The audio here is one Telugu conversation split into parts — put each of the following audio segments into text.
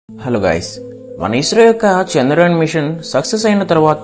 హలో గైస్ మన ఇస్రో యొక్క చంద్రయాన్ మిషన్ సక్సెస్ అయిన తర్వాత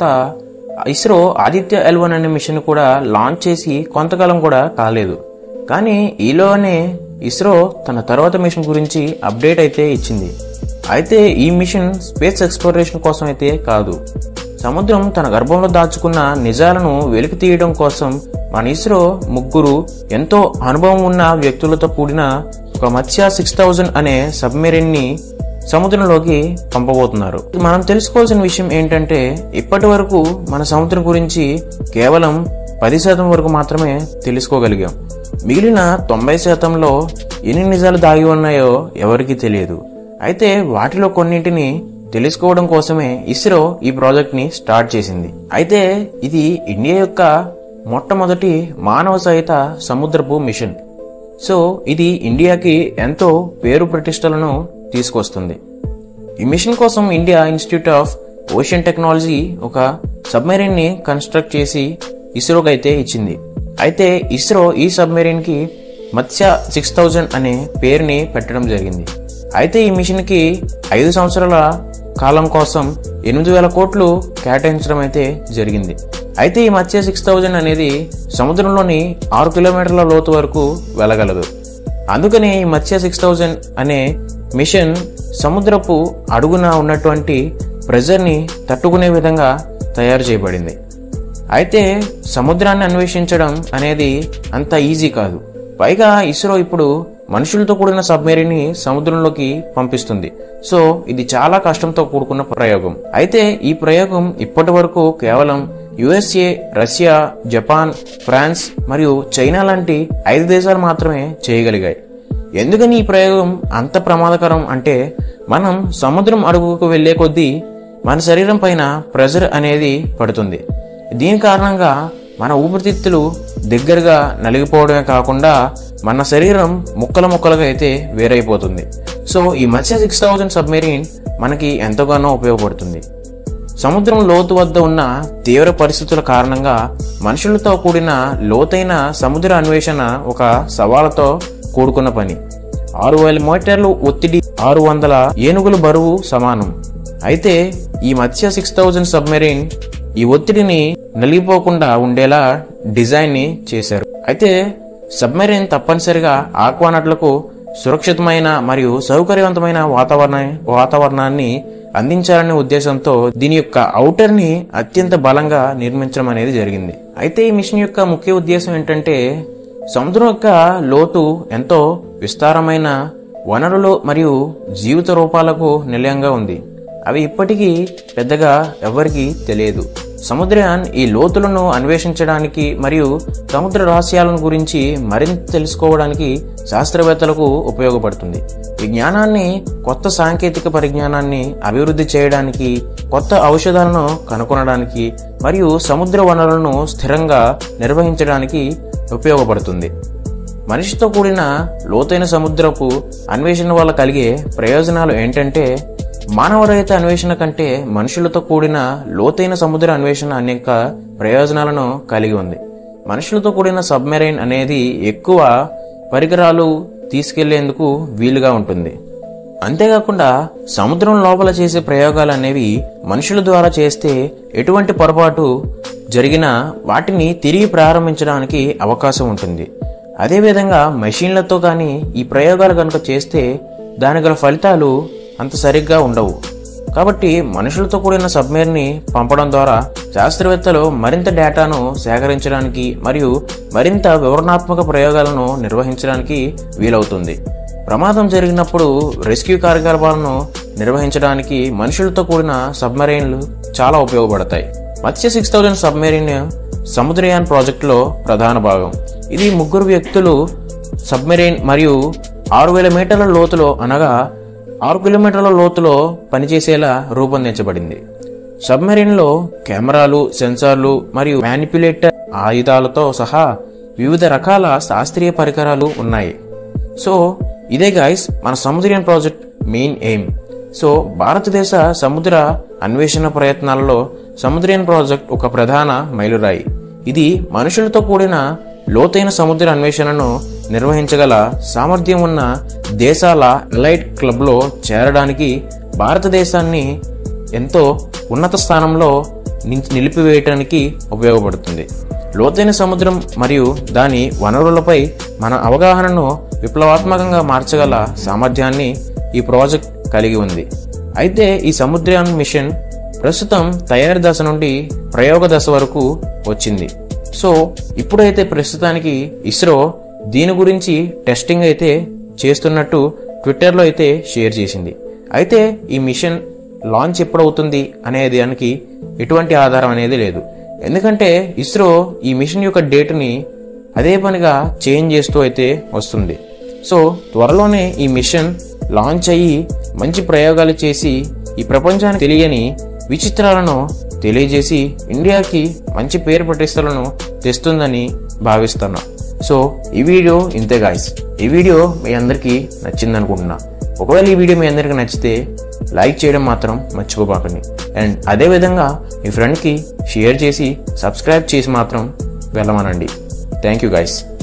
ఇస్రో ఆదిత్య ఎల్ వన్ అనే మిషన్ కూడా లాంచ్ చేసి కొంతకాలం కూడా కాలేదు కానీ ఈలోనే ఇస్రో తన తర్వాత మిషన్ గురించి అప్డేట్ అయితే ఇచ్చింది అయితే ఈ మిషన్ స్పేస్ ఎక్స్ప్లోరేషన్ కోసం అయితే కాదు సముద్రం తన గర్భంలో దాచుకున్న నిజాలను వెలికి తీయడం కోసం మన ఇస్రో ముగ్గురు ఎంతో అనుభవం ఉన్న వ్యక్తులతో కూడిన ఒక మత్స్య సిక్స్ థౌజండ్ అనే సబ్మెరీన్ ని సముద్రంలోకి పంపబోతున్నారు మనం తెలుసుకోవాల్సిన విషయం ఏంటంటే ఇప్పటి వరకు మన సముద్రం గురించి కేవలం పది శాతం వరకు మాత్రమే తెలుసుకోగలిగాం మిగిలిన తొంభై శాతంలో ఎన్ని నిజాలు దాగి ఉన్నాయో ఎవరికీ తెలియదు అయితే వాటిలో కొన్నింటిని తెలుసుకోవడం కోసమే ఇస్రో ఈ ప్రాజెక్ట్ ని స్టార్ట్ చేసింది అయితే ఇది ఇండియా యొక్క మొట్టమొదటి మానవ సహిత సముద్రపు మిషన్ సో ఇది ఇండియాకి ఎంతో పేరు ప్రతిష్టలను తీసుకొస్తుంది ఈ మిషన్ కోసం India institute of ocean technology ఒక సబ్మెరీన్ ని కన్స్ట్రక్ట్ చేసి ఇస్రోకి అయితే ఇచ్చింది అయితే ఇస్రో ఈ సబ్మెరీన్ కి మత్స్య సిక్స్ థౌజండ్ అనే పేరుని పెట్టడం జరిగింది అయితే ఈ మిషన్ కి ఐదు సంవత్సరాల కాలం కోసం ఎనిమిది వేల కోట్లు కేటాయించడం అయితే జరిగింది అయితే ఈ మత్స్య సిక్స్ థౌజండ్ అనేది సముద్రంలోని ఆరు కిలోమీటర్ల లోతు వరకు వెళ్ళగలదు అందుకని ఈ మత్స్య సిక్స్ థౌజండ్ అనే మిషన్ సముద్రపు అడుగున ఉన్నటువంటి ప్రెజర్ని తట్టుకునే విధంగా తయారు చేయబడింది అయితే సముద్రాన్ని అన్వేషించడం అనేది అంత ఈజీ కాదు పైగా ఇస్రో ఇప్పుడు మనుషులతో కూడిన సబ్మెరీన్ ని సముద్రంలోకి పంపిస్తుంది సో ఇది చాలా కష్టంతో కూడుకున్న ప్రయోగం అయితే ఈ ప్రయోగం ఇప్పటి వరకు కేవలం యుఎస్ఏ రష్యా జపాన్ ఫ్రాన్స్ మరియు చైనా లాంటి ఐదు దేశాలు మాత్రమే చేయగలిగాయి ఎందుకని ఈ ప్రయోగం అంత ప్రమాదకరం అంటే మనం సముద్రం అడుగుకు వెళ్లే కొద్దీ మన శరీరం పైన ప్రెషర్ అనేది పడుతుంది దీని కారణంగా మన ఊపిరితిత్తులు దగ్గరగా నలిగిపోవడమే కాకుండా మన శరీరం ముక్కల ముక్కలుగా అయితే వేరైపోతుంది సో ఈ మత్స్య సిక్స్ థౌజండ్ సబ్మెరీన్ మనకి ఎంతగానో ఉపయోగపడుతుంది సముద్రం లోతు వద్ద ఉన్న తీవ్ర పరిస్థితుల కారణంగా మనుషులతో కూడిన లోతైన సముద్ర అన్వేషణ ఒక సవాలుతో కూడుకున్న పని ఆరు వేల మీటర్లు ఒత్తిడి ఆరు వందల ఏనుగుల బరువు సమానం అయితే ఈ మత్స్య సిక్స్ థౌజండ్ సబ్మెరీన్ ఈ ఒత్తిడిని నలిగిపోకుండా ఉండేలా డిజైన్ ని చేశారు అయితే సబ్మెరీన్ తప్పనిసరిగా ఆక్వానట్లకు సురక్షితమైన మరియు సౌకర్యవంతమైన వాతావరణ వాతావరణాన్ని అందించాలనే ఉద్దేశంతో దీని యొక్క ఔటర్ ని అత్యంత బలంగా నిర్మించడం అనేది జరిగింది అయితే ఈ మిషన్ యొక్క ముఖ్య ఉద్దేశం ఏంటంటే సముద్రం యొక్క లోతు ఎంతో విస్తారమైన వనరులు మరియు జీవిత రూపాలకు నిలయంగా ఉంది అవి ఇప్పటికీ పెద్దగా ఎవరికీ తెలియదు సముద్రయాన్ ఈ లోతులను అన్వేషించడానికి మరియు సముద్ర రహస్యాలను గురించి మరింత తెలుసుకోవడానికి శాస్త్రవేత్తలకు ఉపయోగపడుతుంది ఈ జ్ఞానాన్ని కొత్త సాంకేతిక పరిజ్ఞానాన్ని అభివృద్ధి చేయడానికి కొత్త ఔషధాలను కనుగొనడానికి మరియు సముద్ర వనరులను స్థిరంగా నిర్వహించడానికి ఉపయోగపడుతుంది మనిషితో కూడిన లోతైన సముద్రపు అన్వేషణ వల్ల కలిగే ప్రయోజనాలు ఏంటంటే మానవరహిత అన్వేషణ కంటే మనుషులతో కూడిన లోతైన సముద్ర అన్వేషణ అనేక ప్రయోజనాలను కలిగి ఉంది మనుషులతో కూడిన సబ్మెరైన్ అనేది ఎక్కువ పరికరాలు తీసుకెళ్లేందుకు వీలుగా ఉంటుంది అంతేకాకుండా సముద్రం లోపల చేసే ప్రయోగాలు అనేవి మనుషుల ద్వారా చేస్తే ఎటువంటి పొరపాటు జరిగినా వాటిని తిరిగి ప్రారంభించడానికి అవకాశం ఉంటుంది అదేవిధంగా మెషిన్లతో కానీ ఈ ప్రయోగాలు కనుక చేస్తే దాని గల ఫలితాలు అంత సరిగ్గా ఉండవు కాబట్టి మనుషులతో కూడిన సబ్మెరీన్ని పంపడం ద్వారా శాస్త్రవేత్తలు మరింత డేటాను సేకరించడానికి మరియు మరింత వివరణాత్మక ప్రయోగాలను నిర్వహించడానికి వీలవుతుంది ప్రమాదం జరిగినప్పుడు రెస్క్యూ కార్యకలాపాలను నిర్వహించడానికి మనుషులతో కూడిన సబ్మెరైన్లు చాలా ఉపయోగపడతాయి మత్స్య సిక్స్ థౌజండ్ సబ్మెరీన్ సముద్రయాన్ ప్రాజెక్టులో ప్రధాన భాగం ఇది ముగ్గురు వ్యక్తులు సబ్మెరైన్ మరియు ఆరు వేల మీటర్ల లోతులో అనగా ఆరు కిలోమీటర్ల లోతులో పనిచేసేలా రూపొందించబడింది సబ్మెరీన్లో కెమెరాలు సెన్సార్లు మరియు మ్యానిపులేటర్ ఆయుధాలతో సహా వివిధ రకాల శాస్త్రీయ పరికరాలు ఉన్నాయి సో ఇదే గాయస్ మన Samudrayaan project main aim so భారతదేశ సముద్ర అన్వేషణ ప్రయత్నాలలో సముద్రయాన్ ప్రాజెక్ట్ ఒక ప్రధాన మైలురాయి ఇది మనుషులతో కూడిన లోతైన సముద్ర అన్వేషణను నిర్వహించగల సామర్థ్యం ఉన్న దేశాల ఎలైట్ క్లబ్లో చేరడానికి భారతదేశాన్ని ఎంతో ఉన్నత స్థానంలో నిలిచి- నిలిపివేయటానికి ఉపయోగపడుతుంది లోతైన సముద్రం మరియు దాని వనరులపై మన అవగాహనను విప్లవాత్మకంగా మార్చగల సామర్థ్యాన్ని ఈ ప్రాజెక్ట్ కలిగి ఉంది అయితే ఈ సముద్రయాన్ మిషన్ ప్రస్తుతం తయారీ దశ నుండి ప్రయోగ దశ వరకు వచ్చింది సో ఇప్పుడైతే ప్రస్తుతానికి ఇస్రో దీని గురించి టెస్టింగ్ అయితే చేస్తున్నట్టు ట్విట్టర్లో అయితే షేర్ చేసింది అయితే ఈ మిషన్ లాంచ్ ఎప్పుడవుతుంది అనే దానికి ఎటువంటి ఆధారం అనేది లేదు ఎందుకంటే ఇస్రో ఈ మిషన్ యొక్క డేట్ని అదే పనిగా చేంజ్ చేస్తూ అయితే వస్తుంది సో త్వరలోనే ఈ మిషన్ లాంచ్ అయ్యి మంచి ప్రయోగాలు చేసి ఈ ప్రపంచానికి తెలియని విచిత్రాలను తెలియజేసి ఇండియాకి మంచి పేరు ప్రతిష్టలను తెస్తుందని భావిస్తున్నా సో ఈ వీడియో ఇంతే గాయస్ ఈ వీడియో మీ అందరికీ నచ్చింది అనుకుంటున్నా ఒకవేళ ఈ వీడియో మీ అందరికీ నచ్చితే లైక్ చేయడం మాత్రం మర్చిపోబాకండి అండ్ అదేవిధంగా మీ ఫ్రెండ్కి షేర్ చేసి సబ్స్క్రైబ్ చేసి మాత్రం వెళ్ళమనండి థ్యాంక్ యూ గైస్